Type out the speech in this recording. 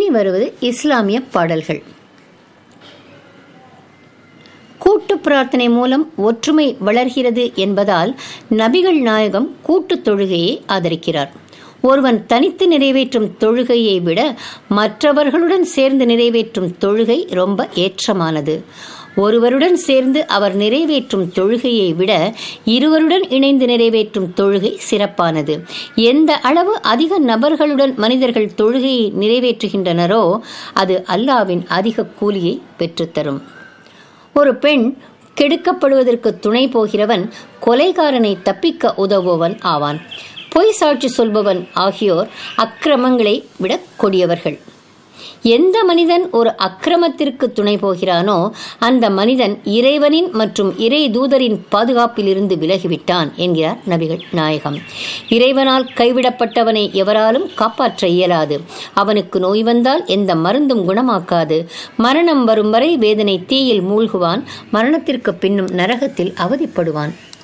இனி வருவது இஸ்லாமிய பாடல்கள் கூட்டு பிரார்த்தனை மூலம் ஒற்றுமை வளர்கிறது என்பதால் நபிகள் நாயகம் கூட்டு தொழுகையை ஆதரிக்கிறார் ஒருவன் தனித்து நிறைவேற்றும் தொழுகையை விட மற்றவர்களுடன் சேர்ந்து நிறைவேற்றும் தொழுகை ரொம்ப ஏற்றமானது ஒருவருடன் சேர்ந்து அவர் நிறைவேற்றும் தொழுகையை விட இருவருடன் இணைந்து நிறைவேற்றும் தொழுகை சிறப்பானது எந்த அளவு அதிக நபர்களுடன் மனிதர்கள் தொழுகையை நிறைவேற்றுகின்றனரோ அது அல்லாவின் அதிக கூலியை பெற்றுத்தரும் ஒரு பெண் கெடுக்கப்படுவதற்கு துணை போகிறவன் கொலைகாரனை தப்பிக்க உதவுபவன் ஆவான் பொய் சாட்சி சொல்பவன் ஆகியோர் அக்கிரமங்களை விட கொடியவர்கள் எந்த மனிதன் ஒரு அக்கிரமத்திற்கு துணை போகிறானோ அந்த மனிதன் இறைவனின் மற்றும் இறை தூதரின் பாதுகாப்பிலிருந்து விலகிவிட்டான் என்கிறார் நபிகள் நாயகம் இறைவனால் கைவிடப்பட்டவனை எவராலும் காப்பாற்ற இயலாது அவனுக்கு நோய் வந்தால் எந்த மருந்தும் குணமாக்காது மரணம் வரும் வரை வேதனை தீயில் மூழ்குவான் மரணத்திற்கு பின்னும் நரகத்தில் அவதிப்படுவான்